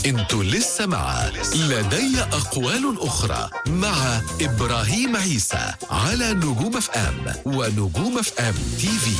انتوا لسه مع لدي أقوال أخرى مع إبراهيم عيسى على نجوم اف ام ونجوم اف ام تي في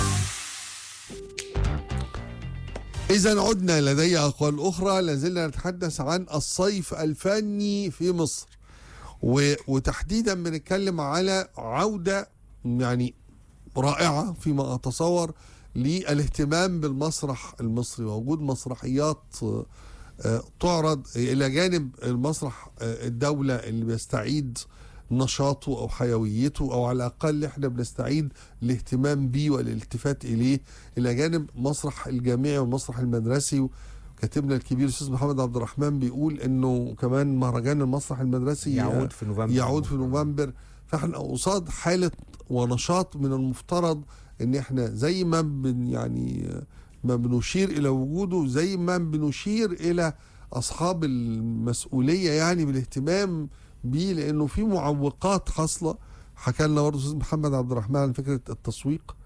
إذا عدنا لدي أقوال أخرى لازلنا نتحدث عن الصيف الفني في مصر و... وتحديدا بنتكلم على عودة يعني رائعة فيما أتصور للاهتمام بالمسرح المصري ووجود مسرحيات آه، آه، تعرض إلى جانب المسرح آه، الدولة اللي بيستعيد نشاطه أو حيويته أو على الأقل إحنا بنستعيد الاهتمام بيه والالتفات إليه إلى جانب مسرح الجامعي والمسرح المدرسي كاتبنا الكبير الاستاذ محمد عبد الرحمن بيقول انه كمان مهرجان المسرح المدرسي يعود في نوفمبر يعود في نوفمبر فاحنا قصاد حاله ونشاط من المفترض ان احنا زي ما بن يعني ما بنشير الى وجوده زي ما بنشير الى اصحاب المسؤوليه يعني بالاهتمام بيه لانه في معوقات حاصله حكى لنا برضه الاستاذ محمد عبد الرحمن عن فكره التسويق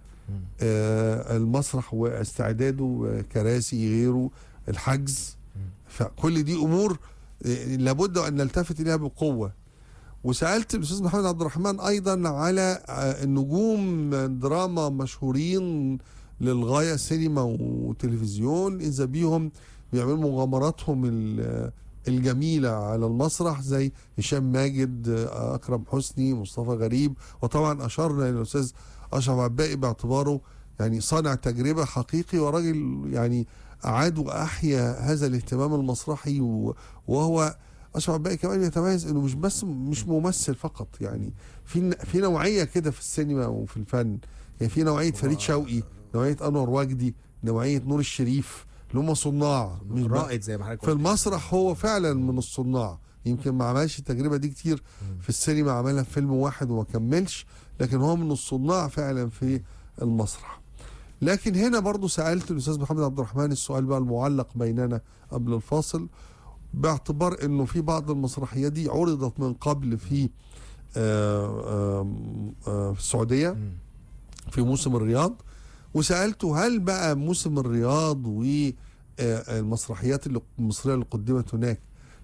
آه المسرح واستعداده كراسي غيره الحجز فكل دي امور آه، لابد ان نلتفت اليها بقوه وسالت الاستاذ محمد عبد الرحمن ايضا على آه، النجوم دراما مشهورين للغايه سينما وتلفزيون اذا بيهم بيعملوا مغامراتهم ال- الجميله على المسرح زي هشام ماجد آه، اكرم حسني مصطفى غريب وطبعا اشرنا الى الاستاذ اشرف عباقي باعتباره يعني صانع تجربه حقيقي وراجل يعني اعاد واحيا هذا الاهتمام المسرحي و- وهو اشرف عباقي كمان يتميز انه مش بس مش ممثل فقط يعني في في نوعيه كده في السينما وفي الفن يعني في نوعيه فريد شوقي نوعيه انور وجدي نوعيه نور الشريف اللي هم صناع مش بقى- رائد زي ما حضرتك في قلت. المسرح هو فعلا من الصناع يمكن ما عملش التجربه دي كتير في السينما عملها في فيلم واحد وما كملش لكن هو من الصناع فعلا في المسرح لكن هنا برضو سالت الاستاذ محمد عبد الرحمن السؤال بقى المعلق بيننا قبل الفاصل باعتبار انه في بعض المسرحيات دي عرضت من قبل في آه، آم، آه، في السعوديه مم. في موسم الرياض وسالته هل بقى موسم الرياض والمسرحيات اللي- المصريه اللي قدمت هناك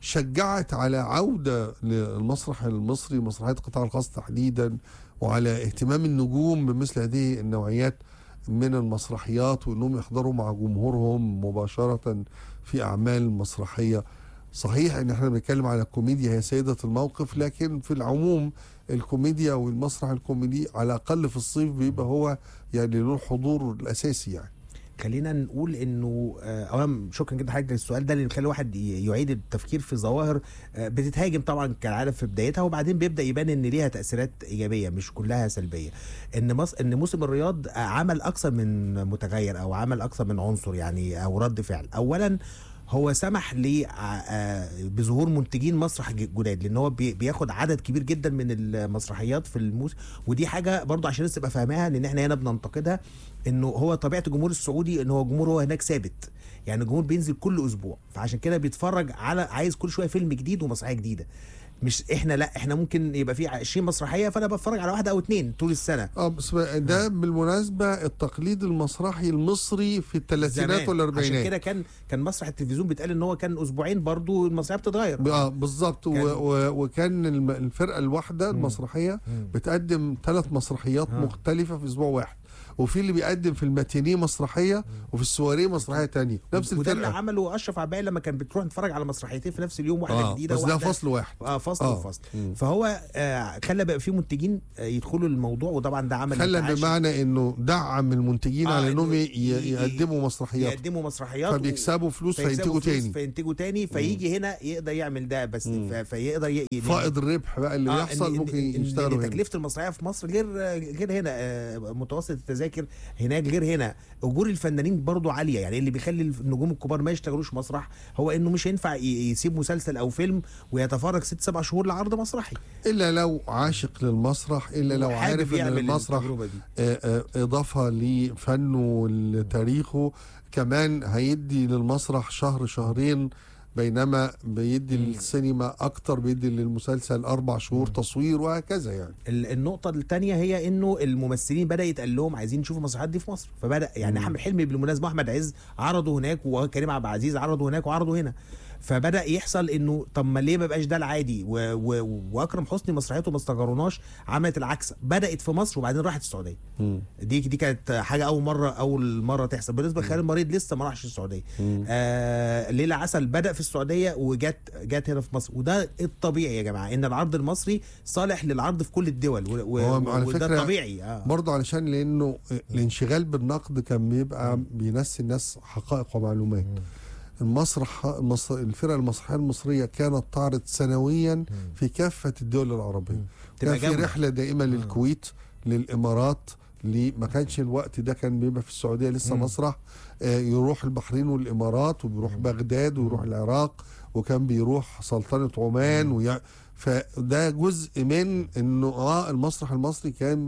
شجعت على عوده للمسرح المصري مسرحيات القطاع الخاص تحديدا وعلى اهتمام النجوم بمثل هذه النوعيات من المسرحيات وانهم يحضروا مع جمهورهم مباشره في اعمال مسرحيه صحيح ان احنا بنتكلم على الكوميديا هي سيده الموقف لكن في العموم الكوميديا والمسرح الكوميدي على الاقل في الصيف بيبقى هو يعني له الحضور الاساسي يعني خلينا نقول انه آه، اولا شكرا جدا حضرتك للسؤال ده اللي بيخلي الواحد ي- يعيد التفكير في ظواهر آه، بتتهاجم طبعا كالعاده في بدايتها وبعدين بيبدا يبان ان ليها تاثيرات ايجابيه مش كلها سلبيه ان مص... ان موسم الرياض آه، عمل اكثر من متغير او عمل اكثر من عنصر يعني او رد فعل اولا هو سمح ل آه، بظهور منتجين مسرح ج- جداد لان هو بي- بياخد عدد كبير جدا من المسرحيات في الموسم ودي حاجه برضو عشان الناس تبقى فاهماها لان احنا هنا بننتقدها انه هو طبيعه الجمهور السعودي ان هو الجمهور هو هناك ثابت يعني الجمهور بينزل كل اسبوع فعشان كده بيتفرج على عايز كل شويه فيلم جديد ومسرحيه جديده مش احنا لا احنا ممكن يبقى في 20 مسرحيه فانا بتفرج على واحده او اتنين طول السنه اه بس ده بالمناسبه التقليد المسرحي المصري في الثلاثينات زمان. عشان والاربعينات كده كان كان مسرح التلفزيون بيتقال ان هو كان اسبوعين برضو المسرحيه بتتغير اه بالظبط و- كان- و- وكان الم- الفرقه الواحده المسرحيه مم. بتقدم ثلاث مسرحيات آه. مختلفه في اسبوع واحد وفي اللي بيقدم في الماتينيه مسرحيه وفي السواريه مسرحيه تانية نفس وده اللي الفرقه عمله اشرف عباية لما كان بتروح نتفرج على مسرحيتين في نفس اليوم واحده اه جديده بس ده وواحده فصل واحد اه فصل آه. وفصل مم. فهو آه خلى بقى في منتجين آه يدخلوا الموضوع وطبعا ده عمل خلى انتعاش. بمعنى انه دعم المنتجين آه، على انهم إنه ي- ي- يقدموا مسرحيات يقدموا مسرحيات فبيكسبوا فلوس فيكسبوا فينتجوا فلوس تاني فينتجوا تاني فيجي هنا يقدر يعمل ده بس مم. ف- فيقدر ي... ي- فائض الربح بقى اللي آه، بيحصل إن- ممكن إن- إن- يشتغلوا إن هنا تكلفه المسرحيه في مصر غير غير هنا آه، متوسط التذاكر هناك غير هنا اجور الفنانين برضو عاليه يعني اللي بيخلي النجوم الكبار ما يشتغلوش مسرح هو انه مش هينفع ي- يسيب مسلسل او فيلم ويتفرج ست سبع شهور لعرض مسرحي الا لو عاشق للمسرح الا لو وحابب عارف ان يعمل المسرح التجربة دي. آه، آه، اضافه لفنه لتاريخه كمان هيدي للمسرح شهر شهرين بينما بيدي للسينما اكتر بيدي للمسلسل اربع شهور تصوير وهكذا يعني ال- النقطة الثانية هي انه الممثلين بدأ يتقال لهم عايزين يشوفوا المسرحيات دي في مصر فبدأ يعني احمد حلمي بالمناسبة احمد عز عرضوا هناك وكريم عبد العزيز عرضوا هناك وعرضوا هنا فبدا يحصل انه طب ما ليه ما بقاش ده العادي و... و... واكرم حسني مسرحياته ما استغروناش عملت العكس بدات في مصر وبعدين راحت السعوديه مم. دي دي كانت حاجه اول مره اول مره تحصل بالنسبه لخالد المريض لسه ما راحش السعوديه آه ليلى عسل بدا في السعوديه وجت جت هنا في مصر وده الطبيعي يا جماعه ان العرض المصري صالح للعرض في كل الدول و... و... هو على وده فكرة طبيعي آه. برضه علشان لانه الانشغال بالنقد كان بيبقى بينسي الناس حقائق ومعلومات المسرح المصر الفرق المسرحيه المصريه كانت تعرض سنويا في كافه الدول العربيه تبقى كان في جولة. رحله دائمه للكويت للامارات ليه ما كانش الوقت ده كان بيبقى في السعوديه لسه مسرح آه، يروح البحرين والامارات وبيروح بغداد ويروح العراق وكان بيروح سلطنه عمان ويع... فده جزء من انه اه المسرح المصري كان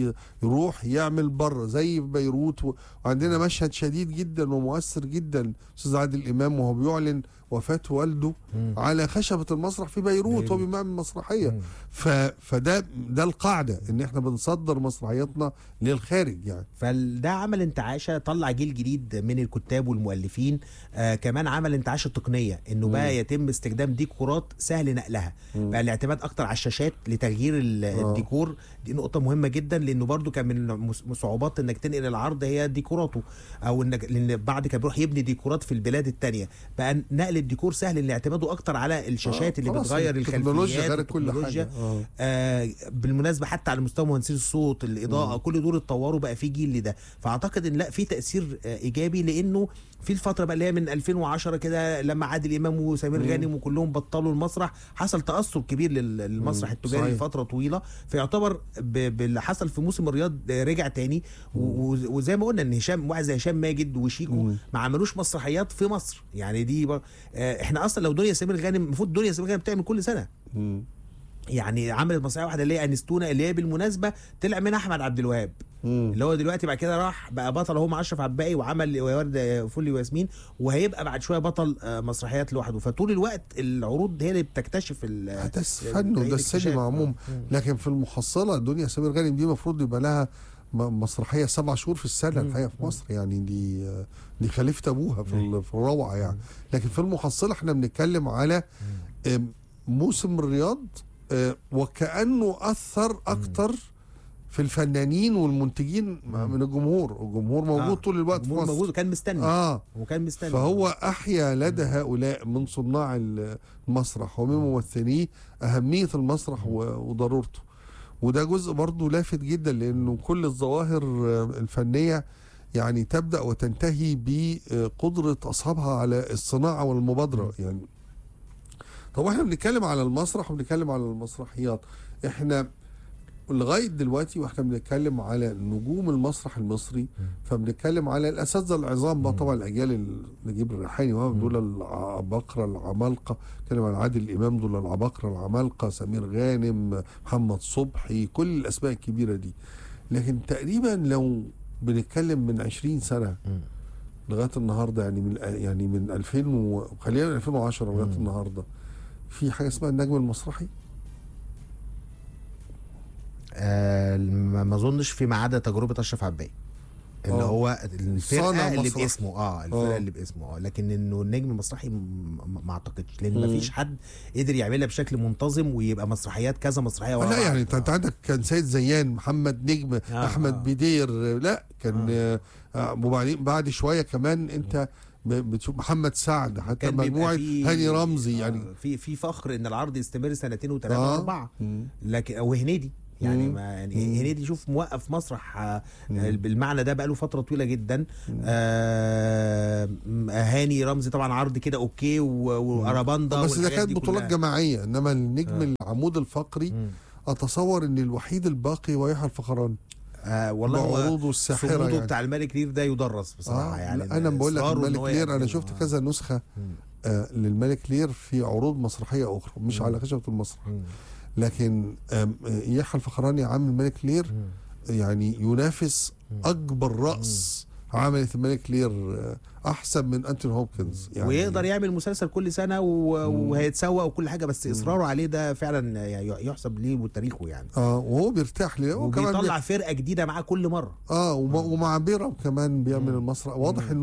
بيروح يعمل بره زي في بيروت و... وعندنا مشهد شديد جدا ومؤثر جدا استاذ عادل امام وهو بيعلن وفاه والده على خشبه المسرح في بيروت وهو بيعمل مسرحيه ف... فده ده القاعده ان احنا بنصدر مسرحياتنا للخارج يعني فده عمل انتعاشه طلع جيل جديد من الكتاب والمؤلفين آه كمان عمل انتعاش التقنيه انه بقى يتم استخدام ديكورات سهل نقلها بقى الاعتماد اكتر على الشاشات لتغيير ال- آه. الديكور دي نقطه مهمه جدا لانه برضو كان من المس- صعوبات انك تنقل العرض هي ديكوراته او انك لان بعد كان بيروح يبني ديكورات في البلاد التانية بقى نقل الديكور سهل ان اعتماده اكتر على الشاشات اللي خلاص، بتغير التكنولوجيا الخلفيات غيرت كل والتكنولوجيا. حاجه آه. آه بالمناسبه حتى على مستوى مهندسين الصوت الاضاءه كل دول اتطوروا بقى في جيل لده فاعتقد ان لا في تاثير آه ايجابي لانه في الفتره بقى اللي هي من 2010 كده لما عادل امام وسمير غانم وكلهم بطلوا المسرح حصل تاثر كبير لل- للمسرح مم. التجاري صحيح. لفتره طويله فيعتبر ب- باللي حصل في موسم الرياض آه، رجع تاني و- و- وزي ما قلنا ان هشام واحد زي هشام ماجد وشيكو مم. ما عملوش مسرحيات في مصر يعني دي بر... آه احنا اصلا لو دنيا سمير غانم المفروض دنيا سمير غانم بتعمل كل سنه مم. يعني عملت مسرحيه واحده اللي هي انستونا اللي هي بالمناسبه طلع من احمد عبد الوهاب مم. اللي هو دلوقتي بعد كده راح بقى بطل هو مع اشرف عباقي وعمل ورد فولي وياسمين وهيبقى بعد شويه بطل آه، مسرحيات لوحده فطول الوقت العروض هي اللي بتكتشف ال- ده الفن وده الاكتشاف. السينما عموما آه. لكن في المحصله دنيا سمير غانم دي المفروض يبقى لها م- مسرحيه سبع شهور في السنه الحقيقه في مصر يعني دي دي خليفه ابوها في ال- في الروعه يعني لكن في المحصله احنا بنتكلم على آم، موسم الرياض آه، وكانه اثر اكتر في الفنانين والمنتجين من الجمهور الجمهور موجود آه. طول الوقت في الجمهور مصر موجود وكان مستني اه وكان مستني فهو احيا لدى هؤلاء من صناع المسرح ومن ممثليه اهميه المسرح و- وضرورته وده جزء برضه لافت جدا لانه كل الظواهر الفنيه يعني تبدا وتنتهي بقدره اصحابها على الصناعه والمبادره يعني طب احنا بنتكلم على المسرح وبنتكلم على المسرحيات احنا لغايه دلوقتي واحنا بنتكلم على نجوم المسرح المصري فبنتكلم على الاساتذه العظام بقى طبعا الاجيال ال- نجيب الريحاني وهو دول العباقره العمالقه نتكلم عن عادل امام دول العباقره العمالقه سمير غانم محمد صبحي كل الاسماء الكبيره دي لكن تقريبا لو بنتكلم من 20 سنه لغايه النهارده يعني من يعني من 2000 وخلينا من 2010 لغايه النهارده في حاجه اسمها النجم المسرحي آه ما ما اظنش فيما عدا تجربه اشرف عباقي اللي آه. هو صانع الفرقه اللي مسرحي. باسمه اه الفرقه آه. اللي باسمه اه لكن انه النجم المسرحي م- م- ما اعتقدش لان ما مم. فيش حد قدر يعملها بشكل منتظم ويبقى مسرحيات كذا مسرحيه ورا لا بعض. يعني انت انت عندك كان سيد زيان محمد نجم آه، احمد آه. بدير لا كان آه. آه وبعدين بعد شويه كمان انت ب- بتشوف محمد سعد حتى كان بيبقى مجموعه في- هاني رمزي آه، يعني في في فخر ان العرض يستمر سنتين وثلاثه آه. واربعه مم. لكن او هنيدي يعني مم. ما يعني مم. هنيدي شوف موقف مسرح آه، مم. بالمعنى ده بقاله فتره طويله جدا آه م- هاني رمزي طبعا عرض كده اوكي و- واراباندا بس ده والحاجات كانت دي بطولات كلها. جماعيه انما النجم العمود الفقري مم. اتصور ان الوحيد الباقي هو يحيى الفخراني آه والله هو بعروضه الساحره صموده يعني بتاع الملك لير ده يدرس بصراحه آه يعني لا انا بقول لك إصراره إن الملك هو لير انا يقدمه. شفت آه. كذا نسخه مم. آه للملك لير في عروض مسرحيه اخرى مش على خشبه المسرح مم. لكن آم، آه، يحيى الفخراني عامل الملك لير مم. يعني ينافس اكبر راس عملت الملك لير آه، احسن من انتوني هوبكنز يعني ويقدر يعمل مسلسل كل سنه و- وهيتسوق وكل حاجه بس اصراره عليه ده فعلا يعني يحسب ليه وتاريخه يعني اه وهو بيرتاح ليه هو كمان بي... وبيطلع فرقه جديده معاه كل مره اه وم... ومع بيرم كمان بيعمل المسرح واضح انه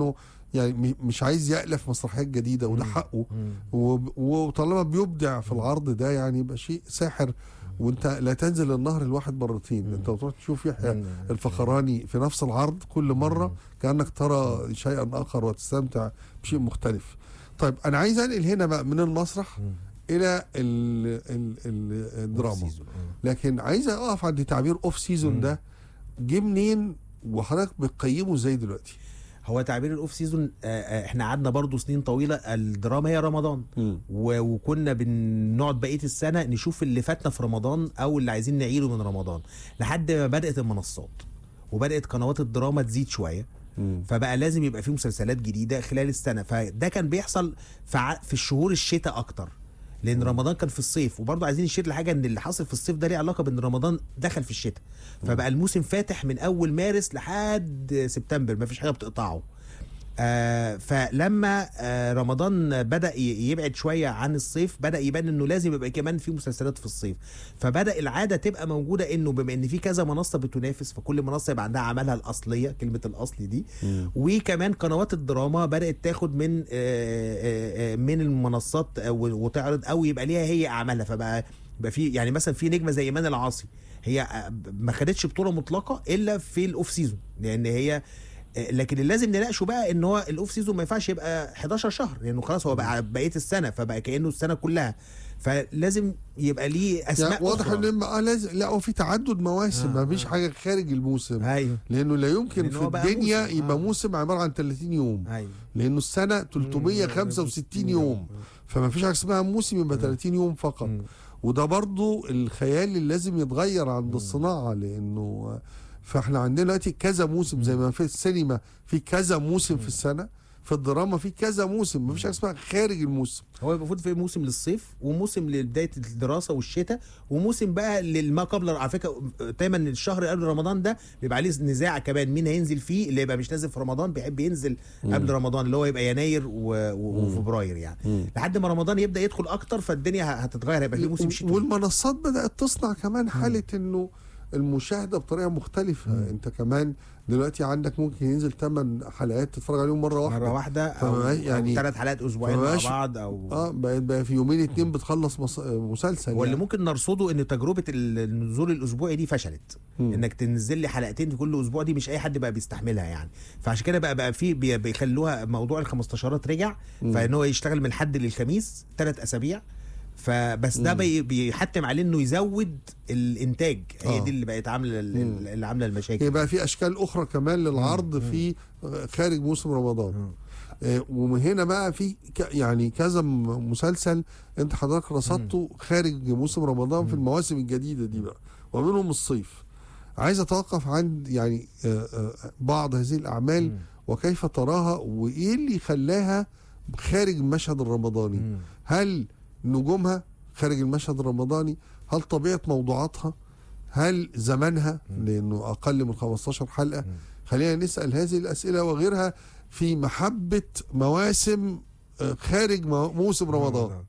يعني م- مش عايز يألف مسرحيات جديده وده حقه مم. وب- وطالما بيبدع في العرض ده يعني يبقى شيء ساحر وانت لا تنزل النهر الواحد مرتين انت بتروح تشوف يحيى مم. الفخراني في نفس العرض كل مره كانك ترى شيئا اخر وتستمتع بشيء مختلف طيب انا عايز انقل هنا بقى من المسرح مم. الى ال ال ال الدراما سيزون. مم. لكن عايز اقف عند تعبير اوف سيزون مم. ده جه منين وحضرتك بتقيمه ازاي دلوقتي هو تعبير الاوف سيزون آه، آه، احنا قعدنا برضو سنين طويله الدراما هي رمضان و- وكنا بنقعد بقيه السنه نشوف اللي فاتنا في رمضان او اللي عايزين نعيده من رمضان لحد ما بدات المنصات وبدات قنوات الدراما تزيد شويه فبقى لازم يبقى في مسلسلات جديده خلال السنه فده كان بيحصل في ع- في الشهور الشتاء اكتر لان رمضان كان في الصيف وبرضه عايزين نشير لحاجه ان اللي حاصل في الصيف ده ليه علاقه بان رمضان دخل في الشتاء فبقى الموسم فاتح من اول مارس لحد سبتمبر ما فيش حاجه بتقطعه آه فلما آه رمضان بدا ي- يبعد شويه عن الصيف بدا يبان انه لازم يبقى كمان في مسلسلات في الصيف فبدا العاده تبقى موجوده انه بما ان في كذا منصه بتنافس فكل منصه يبقى عندها عملها الاصليه كلمه الاصلي دي وكمان قنوات الدراما بدات تاخد من آه، آه، آه، من المنصات أو- وتعرض او يبقى ليها هي اعمالها فبقى يبقى في يعني مثلا في نجمه زي ايمان العاصي هي آه، ما خدتش بطوله مطلقه الا في الاوف سيزون لان هي آه، لكن اللي لازم نناقشه بقى ان هو الاوف سيزون ما ينفعش يبقى 11 شهر لانه خلاص هو بقى بقيه السنه فبقى كانه السنه كلها فلازم يبقى ليه اسماء يعني واضح أخرى. ان اه لازم لا هو في تعدد مواسم آه، ما فيش حاجه خارج الموسم ايوه لانه لا يمكن لأن في هو بقى الدنيا موسم، يبقى آه. موسم عباره عن 30 يوم ايوه لانه السنه 365 يوم فما فيش حاجه اسمها موسم يبقى 30 يوم فقط مم. وده برضو الخيال اللي لازم يتغير عند الصناعه لانه فاحنا عندنا دلوقتي كذا موسم زي ما في السينما في كذا موسم في السنه في الدراما في كذا موسم ما فيش حاجه اسمها خارج الموسم هو المفروض في موسم للصيف وموسم لبدايه الدراسه والشتاء وموسم بقى لما قبل على فكره دايما الشهر قبل رمضان ده بيبقى عليه نزاع كمان مين هينزل فيه اللي يبقى مش نازل في رمضان بيحب ينزل قبل رمضان اللي هو يبقى يناير و... و... وفبراير يعني لحد ما رمضان يبدا يدخل اكتر فالدنيا ه- هتتغير هيبقى في موسم شتوي والمنصات بدات تصنع كمان حاله انه المشاهده بطريقه مختلفه انت كمان دلوقتي عندك ممكن ينزل 8 حلقات تتفرج عليهم مره واحده مره واحده او, فما- يعني يعني- ثلاث حلقات اسبوعين مع فمبقاش- بعض او اه بقى, بقى في يومين اتنين بتخلص مص... مسلسل واللي يعني. ممكن نرصده ان تجربه ال- النزول الاسبوعي دي فشلت مم. انك تنزل لي حلقتين في كل اسبوع دي مش اي حد بقى بيستحملها يعني فعشان كده بقى بقى في بي- بيخلوها موضوع ال 15 رجع فان هو يشتغل من الحد للخميس ثلاث اسابيع فبس ده بي- بيحتم عليه انه يزود الانتاج هي آه. دي اللي بقت عامله ال- اللي عامله المشاكل يبقى في اشكال اخرى كمان للعرض في خارج موسم رمضان آه، ومن هنا بقى في ك- يعني كذا م- مسلسل انت حضرتك رصدته خارج موسم رمضان في المواسم الجديده دي بقى ومنهم الصيف عايز اتوقف عند يعني آه، آه، بعض هذه الاعمال وكيف تراها وايه اللي خلاها خارج المشهد الرمضاني مم. هل نجومها خارج المشهد الرمضاني هل طبيعه موضوعاتها هل زمانها لانه اقل من 15 حلقه خلينا نسال هذه الاسئله وغيرها في محبه مواسم آه، خارج مو- موسم رمضان